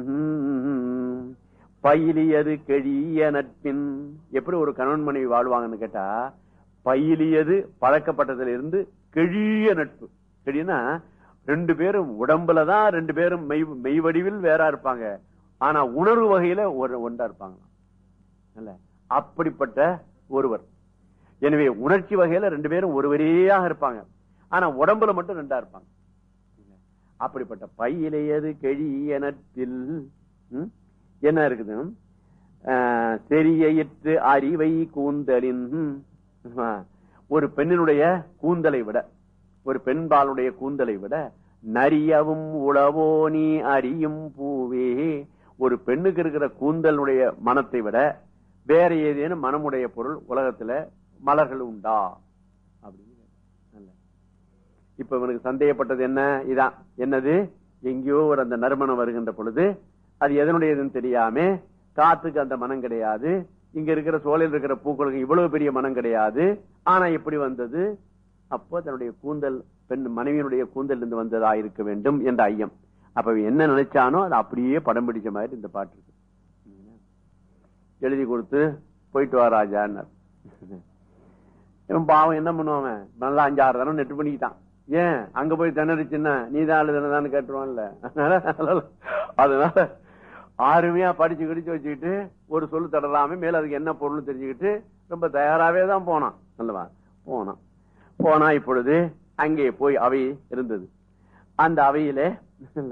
பயிலியது கெழிய நட்பின் எப்படி ஒரு கணவன் மனைவி வாழ்வாங்கன்னு கேட்டா பயிலியது பழக்கப்பட்டதுல இருந்து கெழிய நட்பு கெழியனா ரெண்டு பேரும் உடம்புலதான் ரெண்டு பேரும் மெய் மெய் வடிவில் வேறா இருப்பாங்க ஆனா உணர்வு வகையில ஒரு ஒன்றா இருப்பாங்க இல்ல அப்படிப்பட்ட ஒருவர் எனவே உணர்ச்சி வகையில ரெண்டு பேரும் ஒருவரேயாக இருப்பாங்க ஆனா உடம்புல மட்டும் ரெண்டா இருப்பாங்க அப்படிப்பட்ட பையிலையது கெழிய நட்பில் ம், என்ன இருக்குது ஆஹ், செரியயிற்று அறிவை கூந்தலின் ஆ, ஒரு பெண்ணினுடைய கூந்தலை விட ஒரு பெண்பாலுடைய கூந்தலை விட நரியவும் உளவோ நீ அறியும் பூவே ஒரு பெண்ணுக்கு இருக்கிற கூந்தலுடைய மனத்தை விட வேற ஏதேனும் மனமுடைய பொருள் உலகத்துல மலர்கள் உண்டா அப்படின்னு நல்ல. இப்ப இவனுக்கு சந்தேகப்பட்டது என்ன இதான் என்னது எங்கேயோ ஒரு அந்த நறுமணம் வருகின்ற பொழுது அது எதனுடையதுன்னு தெரியாம காத்துக்கு அந்த மனம் கிடையாது இங்க இருக்கிற சோலையில் இருக்கிற பூக்களுக்கு இவ்வளவு பெரிய மனம் கிடையாது ஆனா எப்படி வந்தது அப்போ தன்னுடைய கூந்தல் பெண் மனைவியினுடைய கூந்தல் இருந்து வந்ததா இருக்க வேண்டும் என்ற ஐயம் அப்ப இவன் என்ன நினைச்சானோ அது அப்படியே படம் பிடிச்ச மாதிரி இந்த பாட்டு இருக்கு எழுதி கொடுத்து போயிட்டு வா ராஜான்னார் இவன் பாவம் என்ன பண்ணுவான் நல்லா அஞ்சாறு தரம் நெட்டு பண்ணிக்கிட்டான் ஏன் அங்க போய் திணறிச்சுன்னா நீ தான் எழுதுனதான்னு கேட்டுருவான்ல அதனால அதனால ஆறுமையா படிச்சு கிடிச்சு வச்சுக்கிட்டு ஒரு சொல்லு தடலாம மேல அதுக்கு என்ன பொருள் தெரிஞ்சுக்கிட்டு ரொம்ப தயாராவே தான் போனான் அல்லவா போனான் போனா இப்பொழுது அங்கே போய் அவை இருந்தது அந்த அவையில இல்ல,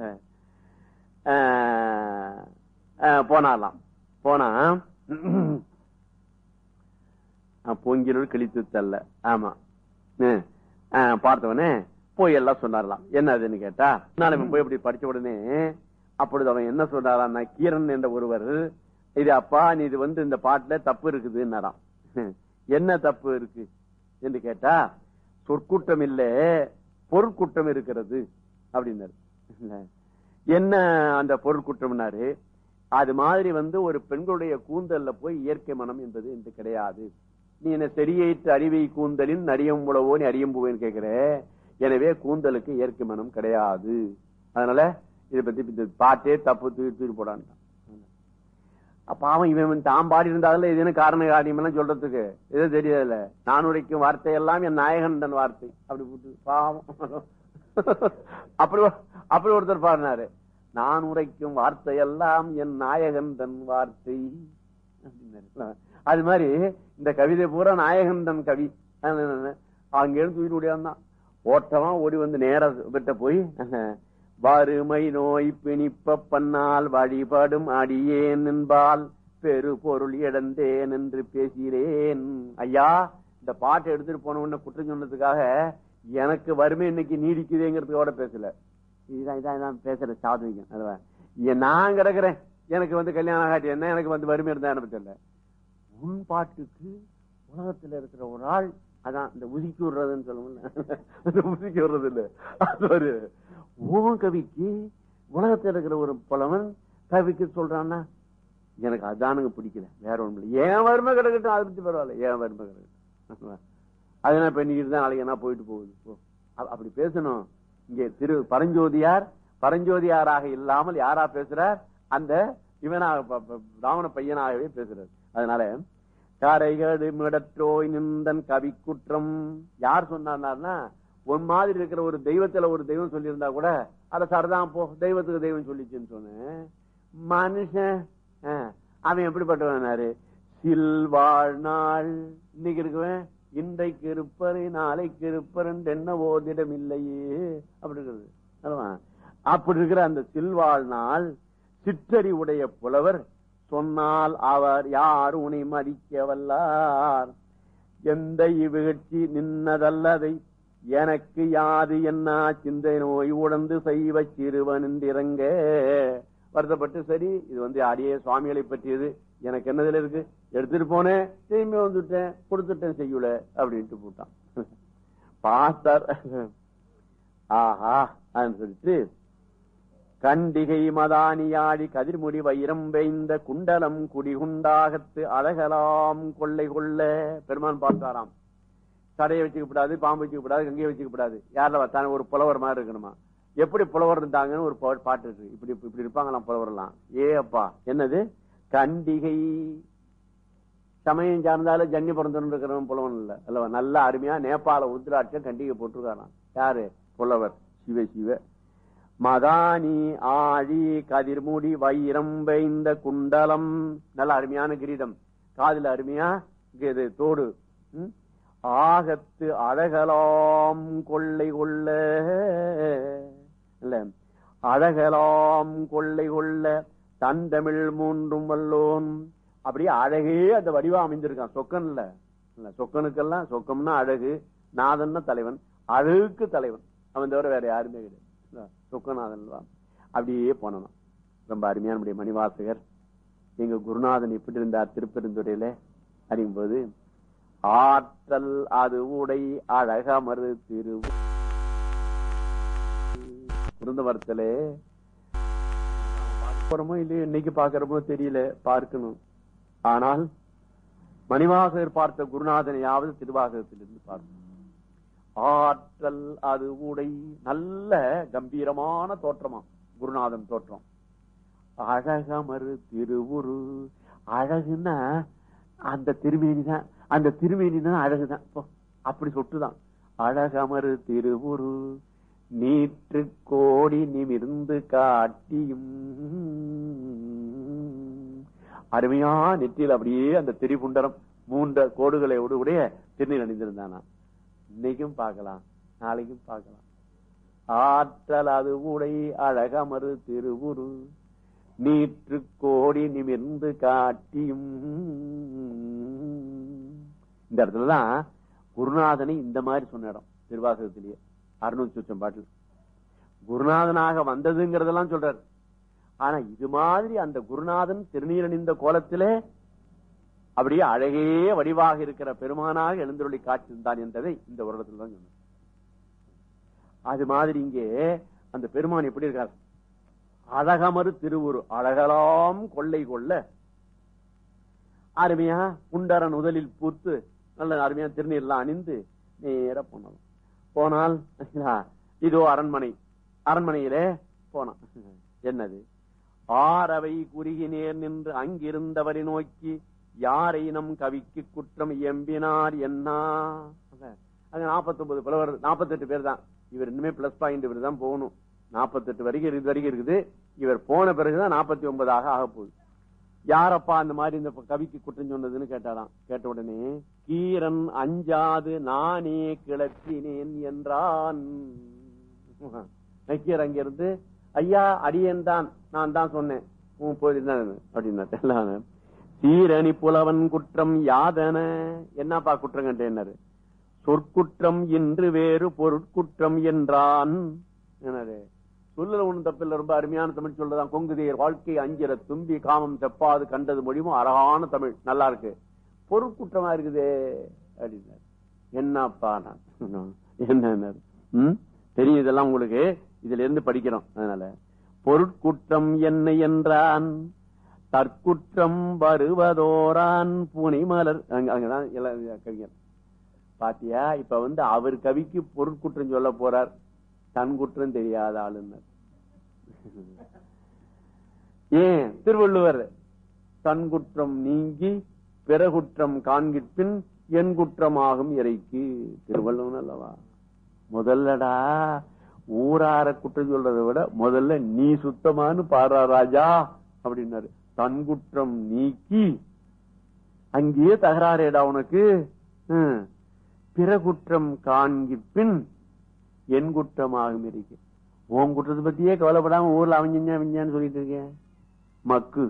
ஆஹ், ஆஹ், போனாலாம் போனா பொங்கிலூர் கிழித்து தள்ள ஆமா ஹம். ஆஹ், பார்த்தவனே போய் எல்லாம் சொன்னாரலாம் என்ன அதுன்னு கேட்டா நான் இவன் போய் இப்படி படிச்ச உடனே அப்பொழுது அவன் என்ன சொன்னாராம் கீரன் என்ற ஒருவர் இது அப்பா நீ இது வந்து இந்த பாட்டுல தப்பு இருக்குதுன்னாராம் ஹம். என்ன தப்பு இருக்கு என்று கேட்டா சொற்குற்றம் இல்ல பொருட்குற்றம் இருக்கிறது அப்படின்னாரு இல்ல. என்ன அந்த பொருட்குற்றம்னாரு அது மாதிரி வந்து ஒரு பெண்களுடைய கூந்தல்ல போய் இயற்கை மனம் என்பது என்று கிடையாது நீ என்ன செடியேற்று அறிவை கூந்தலின் நரியம் உழவோ நீ அறியும் பூவேன்னு கேக்குற எனவே கூந்தலுக்கு இயற்கை மனம் கிடையாது அதனால இதை பத்தி இந்த பாட்டே தப்பு தூக்கி தூக்கி போடான்ட்டான் அப்ப அவன் இவன் தான் பாடி இருந்தாலும் இது என்ன காரண காரியம் எல்லாம் சொல்றதுக்கு எதுவும் தெரியாதுல்ல நான் உரைக்கும் வார்த்தை எல்லாம் என் நாயகன் தன் வார்த்தை அப்படி போட்டு பாவம் அப்படி அப்படி ஒருத்தர் பாடினாரு நான் உரைக்கும் வார்த்தை எல்லாம் என் நாயகன் தன் வார்த்தை அப்படின்னாரு. அது மாதிரி இந்த கவிதை பூரா நாயகன் தன் கவி அங்க இருந்து தூக்கிட்டு ஓடியாந்தான் ஓட்டமா ஓடி வந்து நேர விட்ட போய் வறுமை நோய் பிணிப்ப பண்ணால் வழிபடும் அடியேன் என்பால் பெரு பொருள் இழந்தேன் என்று பேசுகிறேன் ஐயா இந்த பாட்டை எடுத்துட்டு போன உடனே குற்றம் சொன்னதுக்காக எனக்கு வறுமை இன்னைக்கு நீடிக்குதுங்கிறதுக்கோட பேசல இதான் இதான் இதான் பேசுற சாதுவிகம் அதுவா ஏன் நான் கிடக்குறேன் எனக்கு வந்து கல்யாணம் ஆகாட்டி என்ன எனக்கு வந்து வறுமை இருந்தா எனக்கு தெரியல உன் பாட்டுக்கு உலகத்துல இருக்கிற ஒரு ஆள் அதான் இந்த உதிக்கி விடுறதுன்னு சொல்லுவோம்ல உதிக்கி விடுறது இல்ல அது ஒரு உன் கவிக்கு உலகத்துல இருக்கிற ஒரு புலவன் கவிக்கு சொல்றான்னா எனக்கு அதானுங்க பிடிக்கல வேற ஒண்ணும் இல்லை ஏன் வறுமை கிடக்கட்டும் அதை பத்தி பரவாயில்ல ஏன் வறுமை கிடக்கட்டும் அதனால இப்ப இன்னைக்கு தான் நாளைக்கு என்ன போயிட்டு போகுது போ. அ- அப்படி பேசணும் இங்க திரு பரஞ்சோதியார் பரஞ்சோதியாராக இல்லாமல் யாரா பேசுறார் அந்த இவனாக ப- ப- ராவண பையனாகவே பேசுறார் அதனால கரைகடு மிடற்றோய் நின்றன் கவி குற்றம் யார் சொன்னார்னா உன் மாதிரி இருக்கிற ஒரு தெய்வத்துல ஒரு தெய்வம் சொல்லியிருந்தா கூட அத சரிதான் போ தெய்வத்துக்கு தெய்வம் சொல்லிச்சுன்னு சொன்னேன் மனுஷன் ஆ, அவன் எப்படிப்பட்டவனாரு சில்வாழ்நாள் இன்னைக்கு இருக்குவன் இன்றைக்கு இருப்பரு நாளைக்கு இருப்பர் என்ன ஓதிடம் இல்லையே அப்படி இருக்கிறது அல்லவா? அப்படி இருக்கிற அந்த சில்வாழ்நாள் சிற்றறி உடைய புலவர் சொன்னால் அவர் யார் உனை மதிக்க வல்லார் எந்த இவ்விகழ்ச்சி நின்னதல்லதை எனக்கு யாது என்ன சிந்தை நோய் உடந்து செய்வ சிறுவன் என்றிறங்க வருத்தப்பட்டு சரி இது வந்து அடியே சுவாமிகளை பற்றியது எனக்கு என்னதுல இருக்கு எடுத்துட்டு போனேன் திரும்பி வந்துட்டேன் கொடுத்துட்டேன் செய்யல அப்படின்ட்டு போட்டான் பார்த்தார் ஆஹா அப்படின்னு சொல்லிட்டு கண்டிகை மதானியாடி கதிர்முடி வைரம் வைந்த குண்டலம் குடிகுண்டாகத்து அழகலாம் கொள்ளை கொள்ள பெருமான் பார்த்தாராம் தடையை வச்சுக்க கூடாது பாம்பு வச்சுக்க கூடாது கங்கையை வச்சுக்க கூடாது யாரில் பார்த்தாங்க ஒரு புலவர் மாதிரி இருக்கணுமா எப்படி புலவர் இருந்தாங்கன்னு ஒரு பா- பாட்டு இருக்கு இப்படி இப்படி இருப்பாங்களாம் புலவர்லாம் ஏ அப்பா என்னது கண்டிகை சமயம் சார்ந்தாலும் ஜன்னி பிறந்தவன் இருக்கிறவன் புலவன் இல்ல அல்லவா நல்ல அருமையா நேபாள உத்ராட்சம் கண்டிகை போட்டிருக்காராம் யாரு புலவர் சிவ சிவ மதானி ஆழி கதிர்முடி வைரம் வைந்த குண்டலம் நல்ல அருமையான கிரீடம் காதுல அருமையா இங்க இது தோடு ம்? ஆகத்து அழகலாம் கொள்ளை கொள்ள இல்ல அழகலாம் கொள்ளை கொள்ள தந்தமிழ் மூன்றும் வல்லோன் அப்படியே அழகே அந்த வடிவா அமைந்திருக்கான் சொக்கன் இல்ல இல்ல சொக்கனுக்கெல்லாம் சொக்கம்னா அழகு நாதன்னா தலைவன் அழகுக்கு தலைவன் அவன் தவிர வேற யாருமே கிடையாது இல்ல, சொக்கநாதன் தான் அப்படியே போனான் ரொம்ப அருமையான நம்முடைய மணிவாசகர் எங்க குருநாதன் எப்படி இருந்தார் திருப்பெருந்துறையில அறியும்போது ஆற்றல் அது உடை அழகமரு திரு குருந்தமரத்திலே போறோமோ இல்லையோ இன்னைக்கு பாக்குறமோ தெரியல பார்க்கணும் ஆனால் மணிவாசகர் பார்த்த குருநாதனையாவது திருவாசகத்திலிருந்து பார்க்கணும் ஆற்றல் அது உடை நல்ல கம்பீரமான தோற்றமா குருநாதன் தோற்றம் அழகமரு திருவுரு அழகுன்னா அந்த திருமேனி தான் அந்த திருமேனி தான் அழகுதான் போ, அப்படி சொட்டுதான் அழகமரு திருவுரு நீற்று கோடி நிமிர்ந்து காட்டியும் அருமையா நெற்றியில் அப்படியே அந்த திரிபுண்டரம் மூன்ற கோடுகளை உடைய திருநீர் அணிந்திருந்தானா இன்னைக்கும் பார்க்கலாம் நாளைக்கும் பார்க்கலாம் ஆற்றல் அது உடை அழகமரு திருவுரு நீற்று கோடி நிமிர்ந்து காட்டியும் இந்த இடத்துலதான் குருநாதனை இந்த மாதிரி சொன்ன இடம் திருவாசகத்திலேயே அறுநூத்தி சொச்சம் பாட்டில் குருநாதனாக வந்ததுங்கிறதெல்லாம் சொல்றாரு ஆனா இது மாதிரி அந்த குருநாதன் திருநீரணிந்த கோலத்திலே அப்படியே அழகே வடிவாக இருக்கிற பெருமானாக எழுந்தருளி காட்டியிருந்தான் என்பதை இந்த வருடத்தில் தான் சொன்னார் அது மாதிரி இங்கே அந்த பெருமான் எப்படி இருக்கார் அழகமறு திருவுரு அழகலாம் கொள்ளை கொள்ள அருமையா குண்டரன் முதலில் பூத்து நல்ல அருமையா திருநீர்லாம் அணிந்து நேர போனோம் போனால் இதோ அரண்மனை அரண்மனையிலே போனான் என்னது ஆரவை குறுகினேர் நின்று அங்கிருந்தவரை நோக்கி யாரை நம் கவிக்கு குற்றம் எம்பினார் என்ன அங்க நாற்பத்தி ஒன்பது புலவர் நாற்பத்தெட்டு பேர் தான் இவர் இன்னுமே பிளஸ் பாயிண்ட் இவர் தான் போகணும் நாற்பத்தெட்டு வரைக்கும் இது வரைக்கும் இருக்குது இவர் போன பிறகுதான் நாற்பத்தி ஒன்பதாக ஆக போகுது யாரப்பா அந்த மாதிரி இந்த கவிக்கு குற்றம் சொன்னதுன்னு கேட்டாராம் கேட்ட உடனே கீரன் அஞ்சாது நானே கிளப்பினேன் என்றான் நக்கீர் அங்கிருந்து ஐயா அடியேன் தான் நான் தான் சொன்னேன் உன் போயிருந்தான் அப்படின்னா சீரணி புலவன் குற்றம் யாதன என்னப்பா குற்றம் கண்டேன்னாரு சொற்குற்றம் இன்று வேறு பொருட்குற்றம் என்றான் என்னது சொல்லுல ஒண்ணு தப்பில்ல ரொம்ப அருமையான தமிழ் சொல்லதான் கொங்குதேர் வாழ்க்கை அஞ்சிர தும்பி காமம் செப்பாது கண்டது மொழியும் அழகான தமிழ் நல்லா இருக்கு பொருட்குற்றமா இருக்குதே அப்படின்னாரு என்னப்பா நான் என்ன ம் தெரியும் இதெல்லாம் உங்களுக்கு இதுல இருந்து படிக்கிறோம் அதனால பொருட்குற்றம் என்ன என்றான் தற்குற்றம் வருவதோரான் புனிமலர் அங்கதான் கவிஞர் பாத்தியா இப்ப வந்து அவர் கவிக்கு பொருட்குற்றம் சொல்ல போறார் தன் குற்றம் தெரியாத ஆளுநர் ஏன் திருவள்ளுவர் தன் குற்றம் நீங்கி பிறகுற்றம் காண்கிற்பின் என் குற்றமாகும் இறைக்கு திருவள்ளுவன் அல்லவா முதல்லடா ஊரார குற்றம் சொல்றதை விட முதல்ல நீ சுத்தமானு பாரா ராஜா அப்படின்னாரு தன் குற்றம் நீக்கி அங்கேயே தகராறேடா உனக்கு பிற குற்றம் காண்கிப்பின் என் குற்றமாகும் இருக்கு உன் குற்றத்தை பத்தியே கவலைப்படாம ஊர்ல அவஞ்சா அவஞ்சான்னு சொல்லிட்டு இருக்கேன் மக்கு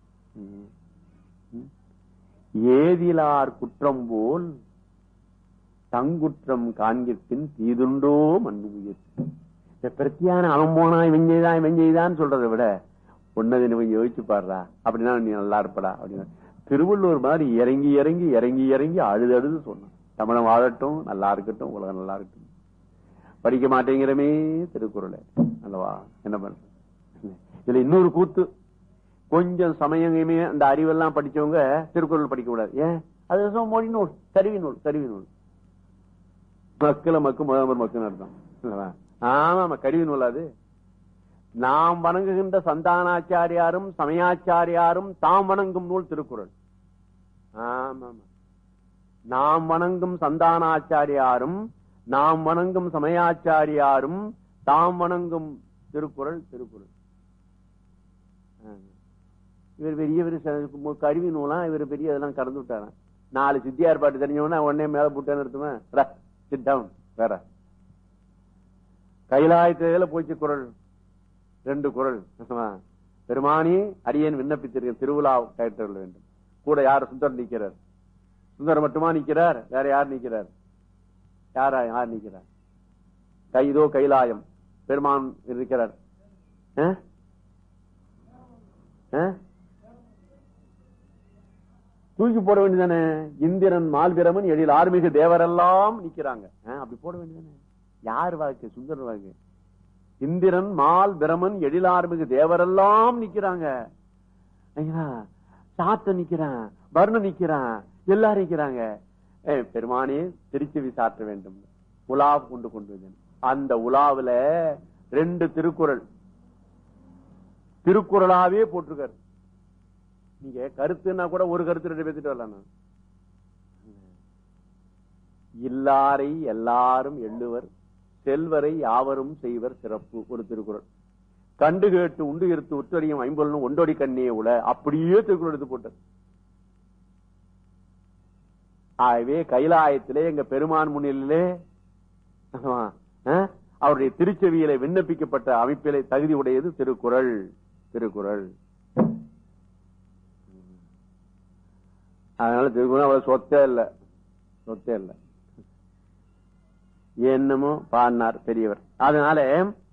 ஏதிலார் குற்றம் போல் தங்குற்றம் காண்கிற்பின் தீதுண்டோ மண்ணு உயிர் பிரத்தியான அவன் போனா இவன் செய்தான் இவன் செய்தான் சொல்றதை விட உன்னது நீ யோசிச்சு பாடுறா அப்படின்னா நீ நல்லா இருப்படா அப்படின்னா திருவள்ளூர் மாதிரி இறங்கி இறங்கி இறங்கி இறங்கி அழுது அழுது சொன்னான் தமிழன் வாழட்டும் நல்லா இருக்கட்டும் உலகம் நல்லா இருக்கட்டும் படிக்க மாட்டேங்கிறமே திருக்குறளை அல்லவா என்ன பண்ற இதுல இன்னொரு கூத்து கொஞ்சம் சமயமே அந்த அறிவெல்லாம் படிச்சவங்க திருக்குறள் படிக்க கூடாது ஏன் அது மொழி நூல் கருவி நூல் கருவி நூல் மக்களை மக்கு முதல்வர் மக்கு அர்த்தம் ஆமா கருவி நூல் அது நாம் வணங்குகின்ற சந்தானாச்சாரியாரும் சமயாச்சாரியாரும் தாம் வணங்கும் நூல் திருக்குறள் ஆமா நாம் வணங்கும் சந்தானாச்சாரியாரும் நாம் வணங்கும் சமயாச்சாரியாரும் தாம் வணங்கும் திருக்குறள் திருக்குறள் இவர் பெரிய கருவி நூலா இவர் பெரிய இதெல்லாம் கடந்து விட்டாராம் நாலு சித்தியார் பாட்டு தெரிஞ்சவனா உடனே மேல போட்டேன்னு எடுத்துவேன் சிட் டவுன் வேற கைலாயத்தில போச்சு குரல் ரெண்டு குரல் பெருமானி அரியன் விண்ணப்பித்திருக்க திருவிழா கயற்ற வேண்டும் கூட யார் சுந்தர் நிக்கிறார் சுந்தர் மட்டுமா நிக்கிறார் வேற யார் நிக்கிறார் யாரா யார் நிக்கிறார் கைதோ கைலாயம் பெருமான் இருக்கிறார் தூக்கி போட வேண்டியதானே இந்திரன் மால்பிரமன் எழில் ஆர்மிக தேவரெல்லாம் நிக்கிறாங்க அப்படி போட வேண்டியதானே யார் வாக்கு சுந்தர் வாக்கு இந்திரன் மால் பிரமன் எழிலார்மிகு தேவரெல்லாம் நிக்கிறாங்க சாத்த நிக்கிறான் வர்ண நிக்கிறான் எல்லாரும் நிக்கிறாங்க பெருமானே திருச்செவி சாற்ற வேண்டும் உலா கொண்டு கொண்டு அந்த உலாவுல ரெண்டு திருக்குறள் திருக்குறளாவே போட்டிருக்காரு நீங்க கருத்துன்னா கூட ஒரு கருத்து ரெண்டு பேத்துட்டு வரலாம் இல்லாரை எல்லாரும் எள்ளுவர் செல்வரை யாவரும் செய்வர் சிறப்பு ஒரு திருக்குறள் கண்டு கேட்டு உண்டு இருத்து உற்றடியும் ஐம்பொருளும் ஒண்டோடி கண்ணியே உல அப்படியே திருக்குறள் எடுத்து போட்டார் ஆகவே கைலாயத்திலே எங்க பெருமான் முன்னிலே அவருடைய திருச்செவியில விண்ணப்பிக்கப்பட்ட அமைப்பிலே தகுதி உடையது திருக்குறள் திருக்குறள் அதனால திருக்குறள் அவ்வளவு சொத்தே இல்ல சொத்தே இல்ல என்னமோ பாடினார் பெரியவர் அதனால